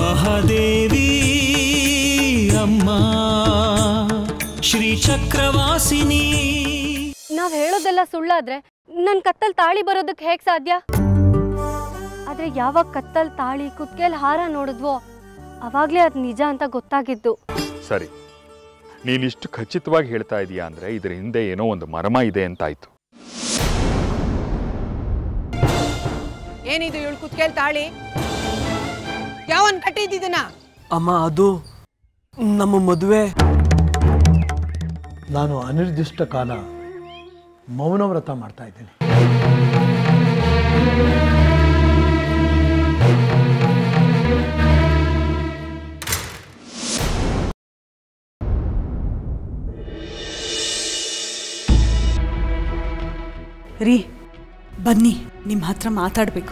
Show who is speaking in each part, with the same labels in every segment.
Speaker 1: ಮಹಾದೇವಿ ಅಮ್ಮ ಶ್ರೀ ಚಕ್ರವಾಸಿನಿ
Speaker 2: ನಾವ್ ಹೇಳೋದೆಲ್ಲ ಸುಳ್ಳಾದ್ರೆ ನನ್ ಕತ್ತಲ್ ತಾಳಿ ಬರೋದಕ್ಕೆ ಹೇಗ್ ಸಾಧ್ಯ ಆದ್ರೆ ಯಾವಾಗ ಕತ್ತಲ್ ತಾಳಿ ಕುತ್ಕೆಲ್ ಹಾರ ನೋಡಿದ್ವೋ ಅವಾಗ್ಲೇ ಅದ್ ನಿಜ ಅಂತ ಗೊತ್ತಾಗಿದ್ದು
Speaker 3: ಸರಿ ನೀನಿಷ್ಟು ಖಚಿತವಾಗಿ ಹೇಳ್ತಾ ಇದೀಯಾ ಅಂದ್ರೆ ಇದ್ರ ಹಿಂದೆ ಏನೋ ಒಂದು ಮರ್ಮ ಇದೆ ಅಂತಾಯ್ತು
Speaker 4: ಏನಿದು ಇವಳು ಕುತ್ಕೇಲ್ ತಾಳಿ ಯಾವನ್ ಕಟ್ಟಿದ್ದಿದನ
Speaker 5: ಅಮ್ಮ ಅದು ನಮ್ಮ ಮದುವೆ
Speaker 6: ನಾನು ಅನಿರ್ದಿಷ್ಟ ಕಾಲ ಮೌನ ವ್ರತ ಮಾಡ್ತಾ ಇದ್ದೀನಿ
Speaker 7: ರೀ ಬನ್ನಿ ನಿಮ್ಮ ಹತ್ರ ಮಾತಾಡಬೇಕು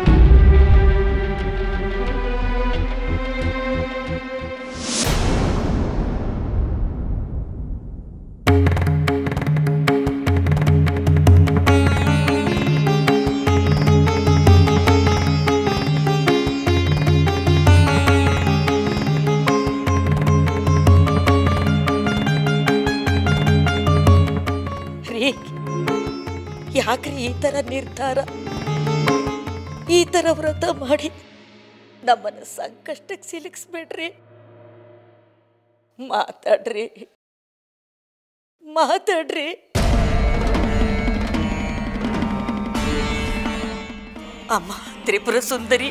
Speaker 8: ರೀ ಯಾಕ್ರಿ ಈ ಥರ ನಿರ್ಧಾರ ಈ ಥರ ವ್ರತ ಮಾಡಿ ನಮ್ಮನ್ನ ಸಂಕಷ್ಟಕ್ಕೆ ಸಿಲುಕಿಸ್ಬೇಡ್ರಿ ಮಾತಾಡ್ರಿ ಮಾತಾಡ್ರಿ ಅಮ್ಮ ತ್ರಿಪುರ ಸುಂದರಿ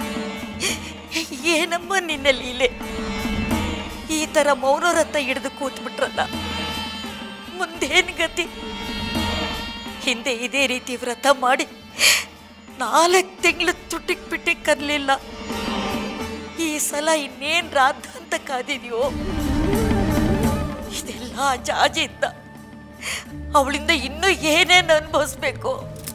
Speaker 8: ಏನಮ್ಮ ನಿನ್ನ ಲೀಲೆ ಈ ಥರ ಮೌನ ವ್ರತ ಹಿಡಿದು ಕೂತ್ಬಿಟ್ರಲ್ಲ ಮುಂದೇನು ಗತಿ ಹಿಂದೆ ಇದೇ ರೀತಿ ವ್ರತ ಮಾಡಿ ನಾಲ್ಕು ತಿಂಗಳು ತುಟಿಕ್ ಪಿಟಿಕ್ ಕರ್ಲಿಲ್ಲ ಈ ಸಲ ಇನ್ನೇನ್ ರಾಧ ಅಂತ ಕಾದಿದ್ಯೋ ಇದೆಲ್ಲ ಜಾಜಿಯಿಂದ ಅವಳಿಂದ ಇನ್ನೂ ಏನೇನು ಅನುಭವಿಸ್ಬೇಕು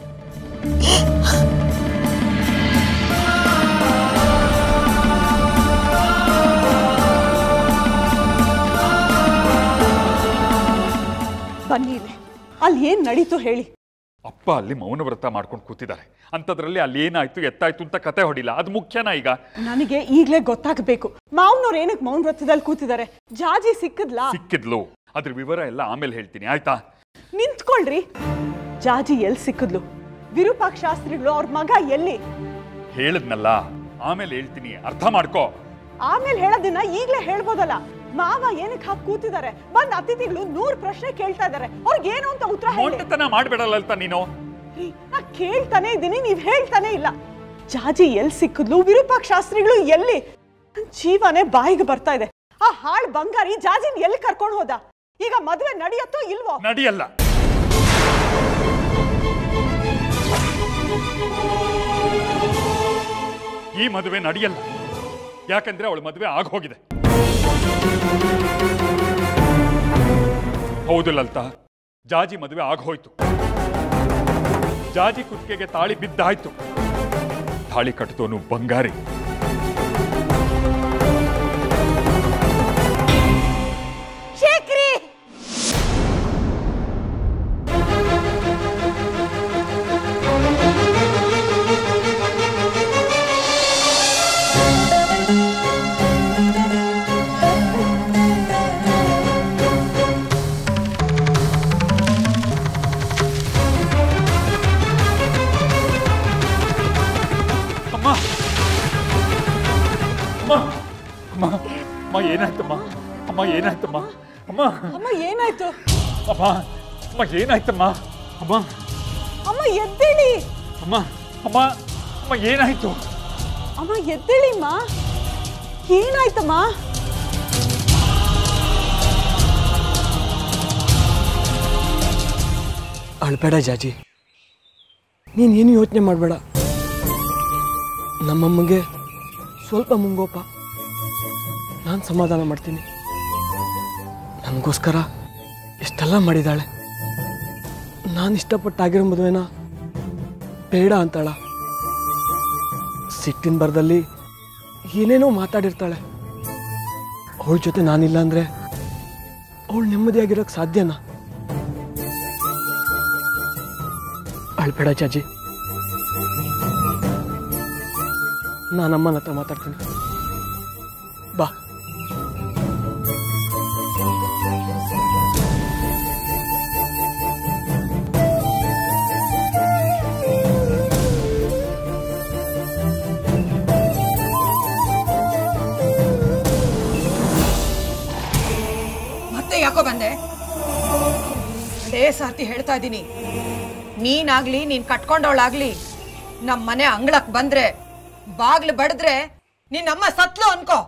Speaker 7: ಬನ್ನಿ ಇಲ್ಲಿ ಅಲ್ಲಿ ಏನು ನಡೀತು ಹೇಳಿ
Speaker 3: ಅಪ್ಪ ಅಲ್ಲಿ ಮೌನ ವ್ರತ ಮಾಡ್ಕೊಂಡು ಕೂತಿದ್ದಾರೆ ಅಂಥದ್ರಲ್ಲಿ ಅಲ್ಲಿ ಏನಾಯ್ತು ಎತ್ತಾಯ್ತು ಅಂತ ಕತೆ ಹೊಡಿಲ್ಲ ಅದು ಮುಖ್ಯನಾ ಈಗ
Speaker 7: ನನಗೆ ಈಗಲೇ ಗೊತ್ತಾಗಬೇಕು ಮಾವನವ್ರು ಏನಕ್ಕೆ ಮೌನ ವ್ರತದಲ್ಲಿ ಕೂತಿದ್ದಾರೆ ಜಾಜಿ ಸಿಕ್ಕದ್ಲಾ
Speaker 3: ಸಿಕ್ಕಿದ್ಲು ಅದ್ರ ವಿವರ ಎಲ್ಲ ಆಮೇಲೆ ಹೇಳ್ತೀನಿ ಆಯ್ತಾ
Speaker 7: ನಿಂತ್ಕೊಳ್ರಿ ಜಾಜಿ ಎಲ್ಲಿ ಸಿಕ್ಕದ್ಲು ವಿರೂಪಾಕ್ಷ ಶಾಸ್ತ್ರಿಗಳು ಅವ್ರ ಮಗ ಎಲ್ಲಿ
Speaker 3: ಹೇಳಿದ್ನಲ್ಲ ಆಮೇಲೆ ಹೇಳ್ತೀನಿ ಅರ್ಥ ಮಾಡ್ಕೋ
Speaker 7: ಆಮೇಲೆ ಹೇಳೋದನ್ನ ಈಗಲೇ ಹೇಳ್ಬೋದಲ್ಲ ಮಾವ ಏನಕ್ಕೆ ಹಾಕಿ ಕೂತಿದ್ದಾರೆ ಬಂದ್ ಅತಿಥಿಗಳು ನೂರ್ ಪ್ರಶ್ನೆ ಕೇಳ್ತಾ ಇದ್ದಾರೆ ಅವ್ರಿಗೆ ಏನು ಅಂತ ಉತ್ತರ ಹೇಳಿ
Speaker 3: ಮೊಂಡತನ ಮಾಡ್ಬೇಡಲ್ಲ ಅಲ್ತಾ ನೀನು
Speaker 7: ರೀ, ನಾ ಕೇಳ್ತಾನೆ ಇದ್ದೀನಿ ನೀವ್ ಹೇಳ್ತಾನೆ ಇಲ್ಲ ಜಾಜಿ ಎಲ್ ಸಿಕ್ಕಿದ್ಲು ವಿರೂಪಾಕ್ಷ ಶಾಸ್ತ್ರಿಗಳು ಎಲ್ಲಿ ನನ್ ಜೀವನೇ ಬಾಯಿಗೆ ಬರ್ತಾ ಇದೆ ಆ ಹಾಳ್ ಬಂಗಾರಿ ಜಾಜಿನ್ ಎಲ್ಲಿ ಕರ್ಕೊಂಡು ಹೋದ ಈಗ ಮದ್ವೆ ನಡೆಯತ್ತೋ ಇಲ್ವೋ
Speaker 3: ನಡಿಯಲ್ಲ ಈ ಮದುವೆ ನಡೆಯಲ್ಲ ಯಾಕಂದ್ರೆ ಅವಳ ಮದುವೆ ಆಗೋಗಿದೆ ಹೌದು ಲಲಿತಾ ಜಾಜಿ ಮದುವೆ ಆಗೋಯ್ತು ಜಾಜಿ ಕುತ್ತಿಗೆಗೆ ತಾಳಿ ಬಿದ್ದಾಯ್ತು ತಾಳಿ ಕಟ್ಟಿದವನು ಬಂಗಾರಿ
Speaker 8: ಶೇಖರಿ
Speaker 3: ಅಮ್ಮ ಅಮ್ಮ ಅಮ್ಮ ಅಮ್ಮ ಏನಾಯ್ತಮ್ಮ ಅಮ್ಮ ಏನಾಯ್ತಮ್ಮ ಅಮ್ಮ
Speaker 7: ಅಮ್ಮ ಏನಾಯ್ತು
Speaker 3: ಅಮ್ಮ ಅಮ್ಮ ಏನಾಯ್ತಮ್ಮ ಅಮ್ಮ
Speaker 7: ಅಮ್ಮ ಎದ್ದೇಳಿ
Speaker 3: ಅಮ್ಮ ಅಮ್ಮ ಅಮ್ಮ ಏನಾಯ್ತು
Speaker 7: ಅಮ್ಮ ಎದ್ದೇಳಿಮ್ಮ ಏನಾಯ್ತಮ್ಮ
Speaker 5: ಅಳ್ಬೇಡ ಜಾಜಿ ನೀನೇನು ಯೋಚನೆ ಮಾಡಬೇಡ ನಮ್ಮಮ್ಮಗೆ ಸ್ವಲ್ಪ ಮುಂಗೋಪ ನಾನು ಸಮಾಧಾನ ಮಾಡ್ತೀನಿ ನನಗೋಸ್ಕರ ಇಷ್ಟೆಲ್ಲ ಮಾಡಿದಾಳೆ ನಾನು ಇಷ್ಟಪಟ್ಟಾಗಿರೋ ಮದುವೆನ ಬೇಡ ಅಂತಾಳ ಸಿಟ್ಟಿನ ಬರದಲ್ಲಿ ಏನೇನೋ ಮಾತಾಡಿರ್ತಾಳೆ ಅವಳ ಜೊತೆ ನಾನಿಲ್ಲ ಅಂದರೆ ಅವಳು ನೆಮ್ಮದಿಯಾಗಿರೋಕ್ಕೆ ಸಾಧ್ಯನಾ ಅಳ್ಬೇಡ ಜಾಜಿ ನಾನಮ್ಮನ ಹತ್ರ ಮಾತಾಡ್ತೀನಿ ಬಾ
Speaker 4: ಮತ್ತೆ ಯಾಕೋ ಬಂದೆ ಅದೇ ಸರ್ತಿ ಹೇಳ್ತಾ ಇದ್ದೀನಿ ನೀನಾಗ್ಲಿ ನೀನ್ ಕಟ್ಕೊಂಡವಳಾಗ್ಲಿ ನಮ್ಮ ಮನೆ ಅಂಗಳಕ್ ಬಂದ್ರೆ ಬಾಗ್ಲು ಬಡಿದ್ರೆ ನಿನ್ನಮ್ಮ ಸತ್ಲು ಅನ್ಕೋ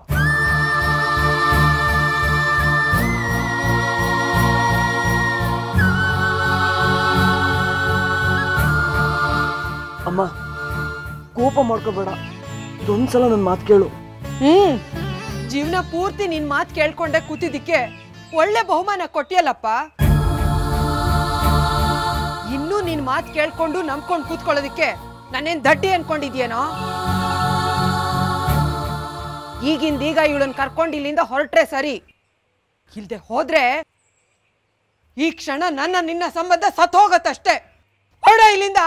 Speaker 5: ಅಮ್ಮ ಕೋಪ ಮಾಡ್ಕೋಬೇಡ ಇದೊಂದ್ಸಲ ನನ್ನ ಮಾತು ಕೇಳು
Speaker 4: ಹ್ಮ್ ಜೀವನ ಪೂರ್ತಿ ನಿನ್ ಮಾತ್ ಕೇಳ್ಕೊಂಡೆ ಕೂತಿದ್ದಕ್ಕೆ ಒಳ್ಳೆ ಬಹುಮಾನ ಕೊಟ್ಟಿಯಲ್ಲಪ್ಪ ಇನ್ನೂ ನಿನ್ ಮಾತ್ ಕೇಳ್ಕೊಂಡು ನಂಬ್ಕೊಂಡು ಕೂತ್ಕೊಳ್ಳೋದಕ್ಕೆ ನಾನೇನ್ ದಡ್ಡಿ ಅನ್ಕೊಂಡಿದ್ಯೇನೋ ಈಗಿಂದೀಗ ಇವಳನ್ನ ಕರ್ಕೊಂಡು ಇಲ್ಲಿಂದ ಹೊರಟ್ರೆ ಸರಿ ಇಲ್ದೆ ಹೋದ್ರೆ ಈ ಕ್ಷಣ ನನ್ನ ನಿನ್ನ ಸಂಬಂಧ ಸತ್ ಹೋಗತ್ತಷ್ಟೇ ಹೊರಡ ಇಲ್ಲಿಂದ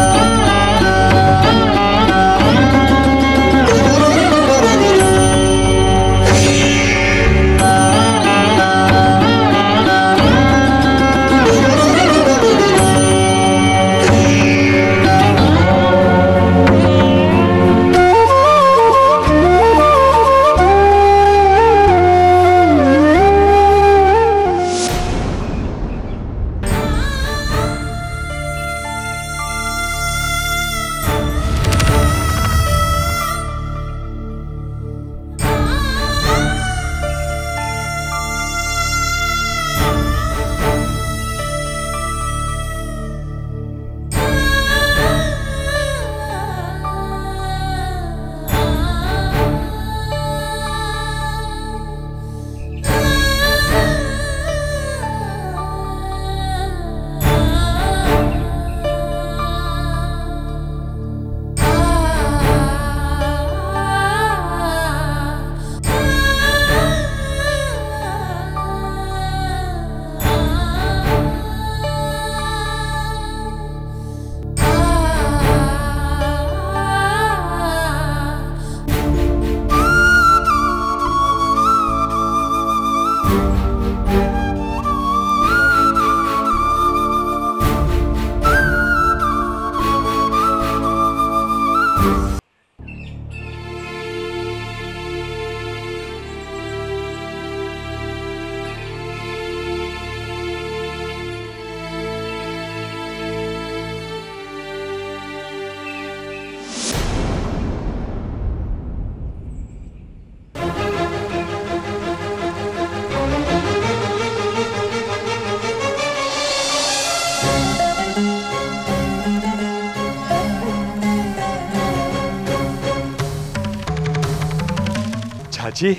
Speaker 3: ಚಾಚಿ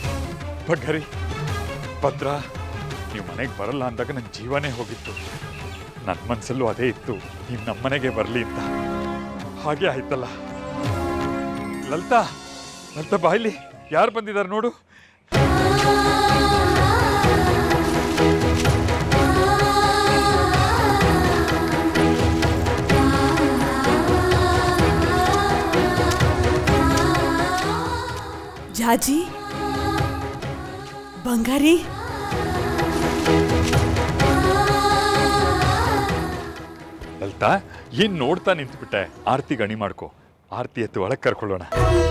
Speaker 3: ಬಗ್ಗರಿ ಭದ್ರ ನೀವು ಮನೆಗೆ ಬರಲ್ಲ ಅಂದಾಗ ನನ್ನ ಜೀವನೇ ಹೋಗಿತ್ತು ನನ್ನ ಮನಸ್ಸಲ್ಲೂ ಅದೇ ಇತ್ತು ನೀವು ನಮ್ಮನೆಗೆ ಬರಲಿ ಅಂತ ಹಾಗೆ ಆಯ್ತಲ್ಲ ಲಲಿತಾ ಲಲಿತಾ ಬಾಯ್ಲಿ ಯಾರು ಬಂದಿದ್ದಾರೆ ನೋಡು
Speaker 9: ಜಾಜಿ ಬಂಗಾರಿ
Speaker 3: ಲಲಿತಾ ಏನ್ ನೋಡ್ತಾ ನಿಂತ್ಬಿಟ್ಟೆ ಆರತಿ ಗಣಿ ಮಾಡ್ಕೊ ಆರತಿ ಎತ್ತು ಒಳಗೆ ಕರ್ಕೊಳ್ಳೋಣ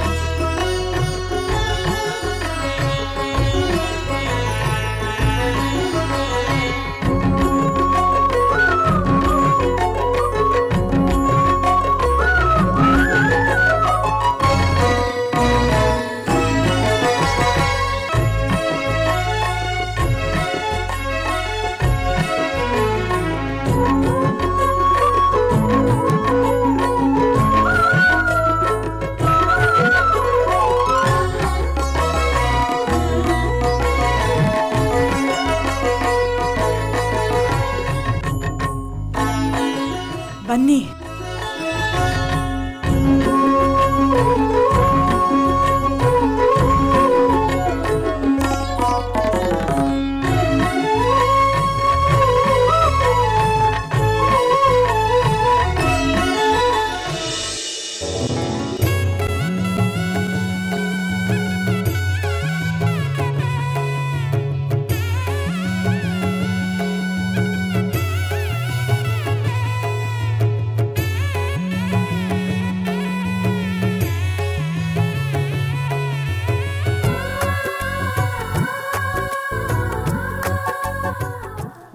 Speaker 9: ಬನ್ನಿ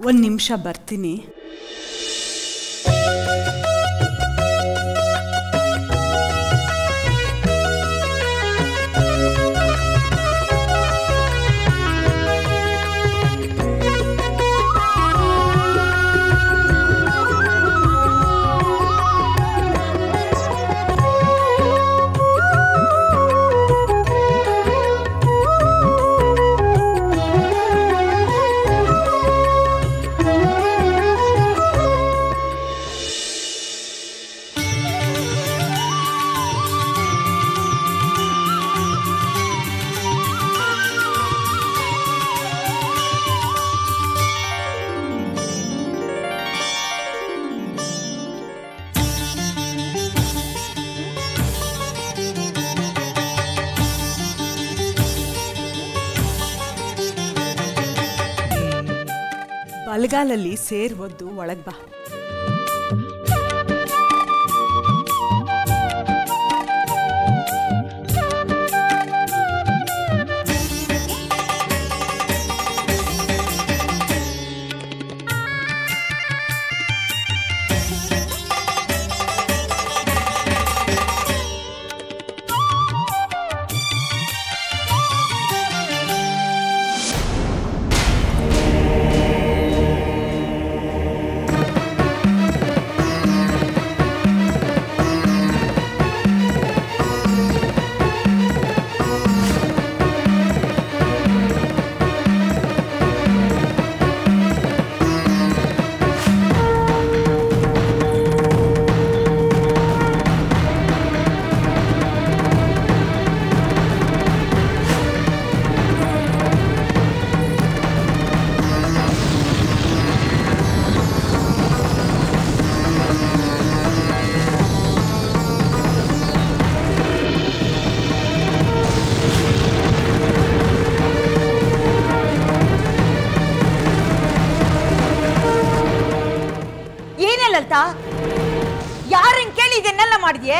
Speaker 7: ಒಂದು ನಿಮಿಷ ಬರ್ತೀನಿ ಬಲಗಾಲಲ್ಲಿ ಸೇರ್ ಒದ್ದು ಒಳಗ್ ಬಾ
Speaker 8: ಏನೇ ಲಲಿತಾ ಯಾರನ್ ಕೇಳಿ ಇದನ್ನೆಲ್ಲ ಮಾಡಿದ್ಯೆ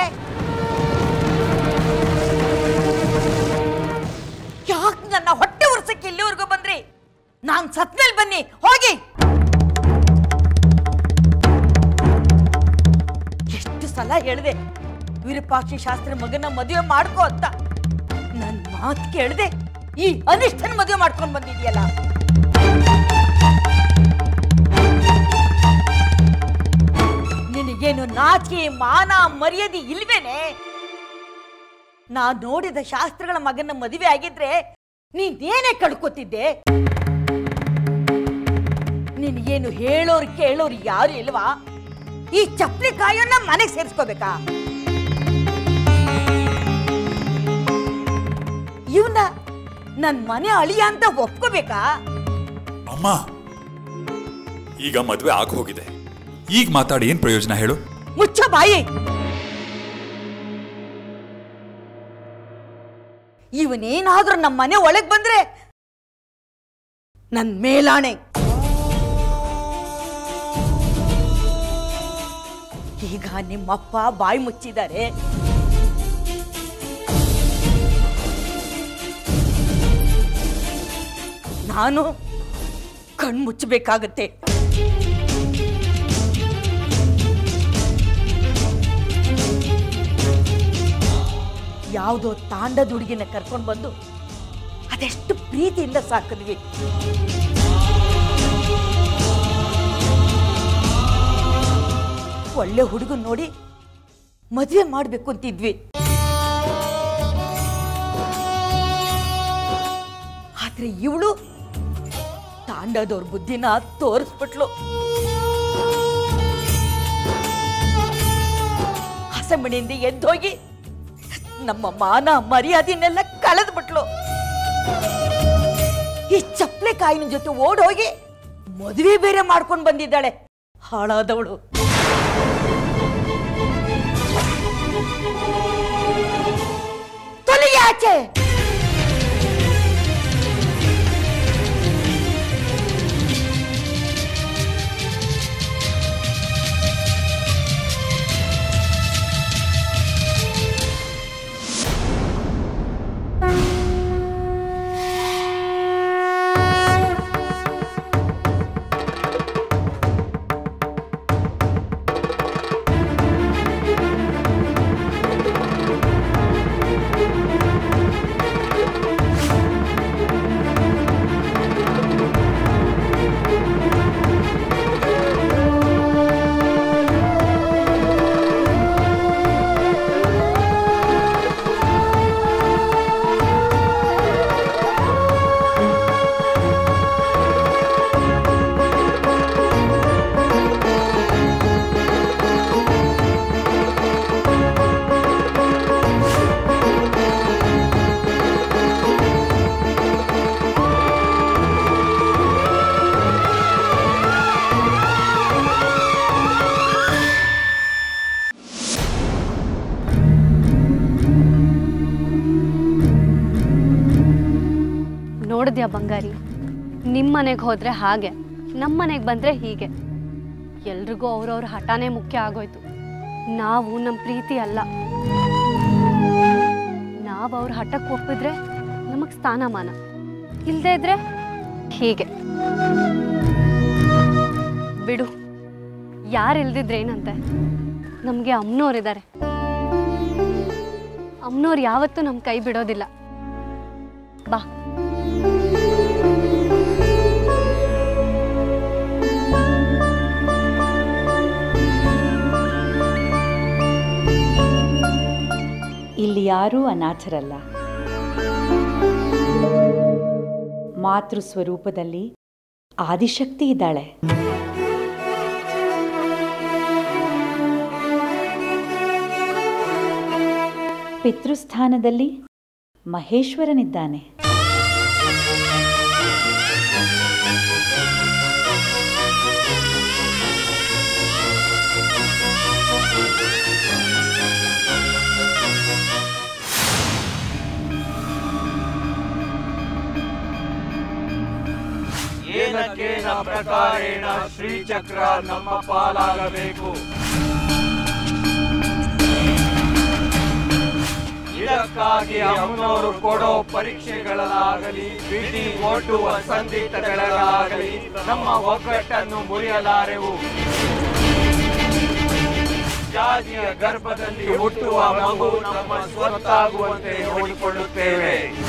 Speaker 8: ಯಾಕೆ ನನ್ನ ಹೊಟ್ಟೆ ಉರ್ಸಕ್ಕೆ ಇಲ್ಲಿವರೆಗೂ ಬಂದ್ರಿ ನಾನ್ ಸತ್ಮೇಲೆ ಬನ್ನಿ ಹೋಗಿ ಎಷ್ಟು ಸಲ ಹೇಳಿದೆ ವಿರೂಪಾಕ್ಷಿ ಶಾಸ್ತ್ರಿ ಮಗನ ಮದುವೆ ಮಾಡ್ಕೋ ಅಂತ ನನ್ ಮಾತು ಕೇಳದೆ ಈ ಅನಿಷ್ಟನ ಮದುವೆ ಮಾಡ್ಕೊಂಡ್ ಬಂದಿದ್ಯಲ್ಲ ನಿನಗೇನು ನಾಚಿಕೆ ಮಾನ ಮರ್ಯಾದೆ ಇಲ್ವೇನೆ ನಾ ನೋಡಿದ ಶಾಸ್ತ್ರಗಳ ಮಗನ ಮದುವೆ ಆಗಿದ್ರೆ ನೀನೇನೇ ಕಳ್ಕೊತಿದ್ದೆ ನಿನಗೇನು ಹೇಳೋರು ಕೇಳೋರು ಯಾರು ಇಲ್ವಾ ಈ ಚಪ್ಪಲಿ ಕಾಯನ್ನ ಮನೆಗೆ ಸೇರಿಸ್ಕೋಬೇಕಾ ಇವನ ನನ್ ಮನೆ ಅಳಿಯ ಅಂತ ಒಪ್ಕೋಬೇಕಾ
Speaker 3: ಅಮ್ಮ ಈಗ ಮದ್ವೆ ಆಗ ಹೋಗಿದೆ ಈಗ ಮಾತಾಡಿ ಏನ್ ಪ್ರಯೋಜನ ಹೇಳು
Speaker 8: ಮುಚ್ಚ ಬಾಯಿ ಇವನೇನಾದ್ರೂ ನಮ್ಮ ಮನೆ ಒಳಗ್ ಬಂದ್ರೆ ನನ್ ಮೇಲಾಣೆ ಈಗ ನಿಮ್ಮಪ್ಪ ಬಾಯಿ ಮುಚ್ಚಿದ್ದಾರೆ ನಾನು ಕಣ್ ಮುಚ್ಚಬೇಕಾಗತ್ತೆ ಯಾವುದೋ ತಾಂಡದ ಹುಡುಗಿನ ಕರ್ಕೊಂಡು ಬಂದು ಅದೆಷ್ಟು ಪ್ರೀತಿಯಿಂದ ಸಾಕಿದ್ವಿ ಒಳ್ಳೆ ಹುಡುಗನ್ ನೋಡಿ ಮದುವೆ ಮಾಡ್ಬೇಕು ಅಂತಿದ್ವಿ ಆದ್ರೆ ಇವಳು ತಾಂಡದವ್ರ ಬುದ್ಧಿನ ತೋರಿಸ್ಬಿಟ್ಲು ಹಸಮಣಿಯಿಂದ ಎದ್ದೋಗಿ ನಮ್ಮ ಮಾನ ಮರ್ಯಾದೆನೆಲ್ಲ ಕಳೆದ್ಬಿಟ್ಲು ಈ ಚಪ್ಲೆ ಕಾಯಿನ ಜೊತೆ ಓಡೋಗಿ ಮದುವೆ ಬೇರೆ ಮಾಡ್ಕೊಂಡು ಬಂದಿದ್ದಾಳೆ ಹಾಳಾದವಳು ತೊಲಗಿ ಆಚೆ
Speaker 2: ಸಾಧ್ಯ ಬಂಗಾರಿ ನಿಮ್ಮ ಮನೆಗೆ ಹೋದರೆ ಹಾಗೆ ನಮ್ಮ ಮನೆಗೆ ಬಂದರೆ ಹೀಗೆ ಎಲ್ರಿಗೂ ಅವ್ರವ್ರ ಹಠಾನೇ ಮುಖ್ಯ ಆಗೋಯ್ತು ನಾವು ನಮ್ಮ ಪ್ರೀತಿ ಅಲ್ಲ ನಾವು ಅವ್ರ ಹಠಕ್ಕೆ ಒಪ್ಪಿದ್ರೆ ನಮಗೆ ಸ್ಥಾನಮಾನ ಇಲ್ಲದೇ ಇದ್ರೆ ಹೀಗೆ ಬಿಡು ಯಾರು ಇಲ್ದಿದ್ರೆ ಏನಂತೆ ನಮಗೆ ಅಮ್ಮನವ್ರಿದ್ದಾರೆ ಅಮ್ಮನವ್ರು ಯಾವತ್ತೂ ನಮ್ಮ ಕೈ ಬಿಡೋದಿಲ್ಲ ಬಾ
Speaker 9: ಇಲ್ಲಿ ಯಾರೂ ಅನಾಥರಲ್ಲ ಮಾತೃ ಸ್ವರೂಪದಲ್ಲಿ ಆದಿಶಕ್ತಿ ಇದ್ದಾಳೆ ಪಿತೃಸ್ಥಾನದಲ್ಲಿ ಮಹೇಶ್ವರನಿದ್ದಾನೆ
Speaker 10: ಏನಕ್ಕೇನ ಪ್ರಕಾರೇಣ ಶ್ರೀಚಕ್ರ ನಮ್ಮ ಪಾಲಾಗಬೇಕು ಇದಕ್ಕಾಗಿ ಅಮ್ಮನವರು ಕೊಡೋ ಪರೀಕ್ಷೆಗಳಾಗಲಿ ವಿಧಿ ಒಡ್ಡುವ ಸಂದಿಗ್ಧಗಳಾಗಲಿ ನಮ್ಮ ಒಗ್ಗಟ್ಟನ್ನು ಮುರಿಯಲಾರೆವು ಜಾತಿಯ ಗರ್ಭದಲ್ಲಿ ಹುಟ್ಟುವ ಮಗು ನಮ್ಮ ಸ್ವತ್ತಾಗುವಂತೆ ನೋಡಿಕೊಳ್ಳುತ್ತೇವೆ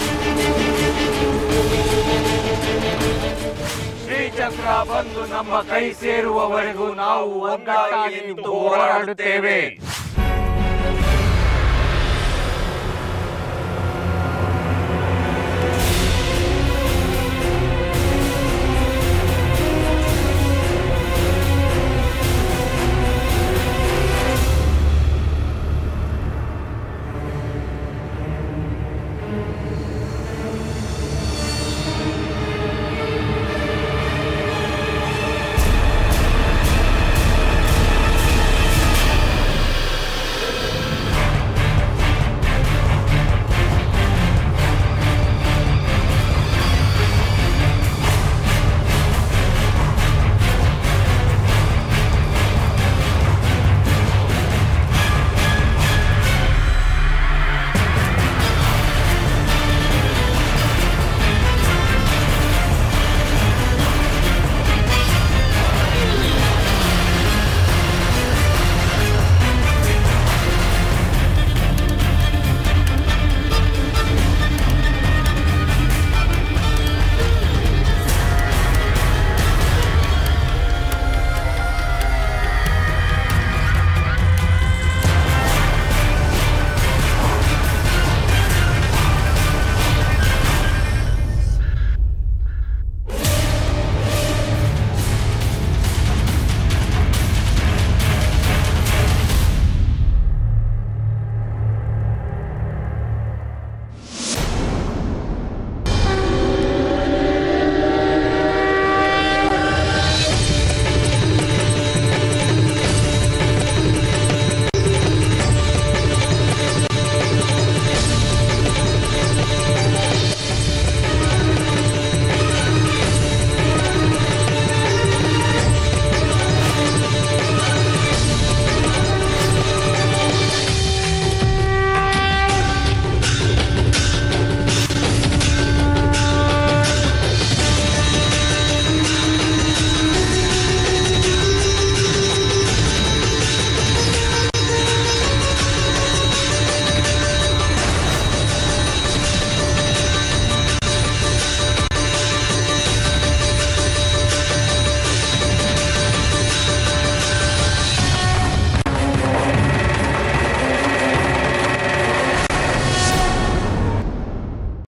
Speaker 10: ಶ್ರೀಚಕ್ರ ಬಂದು ನಮ್ಮ ಕೈ ಸೇರುವವರೆಗೂ ನಾವು ಒಗ್ಗಟ್ಟಾಗಿ ನಿಂತು ಹೋರಾಡುತ್ತೇವೆ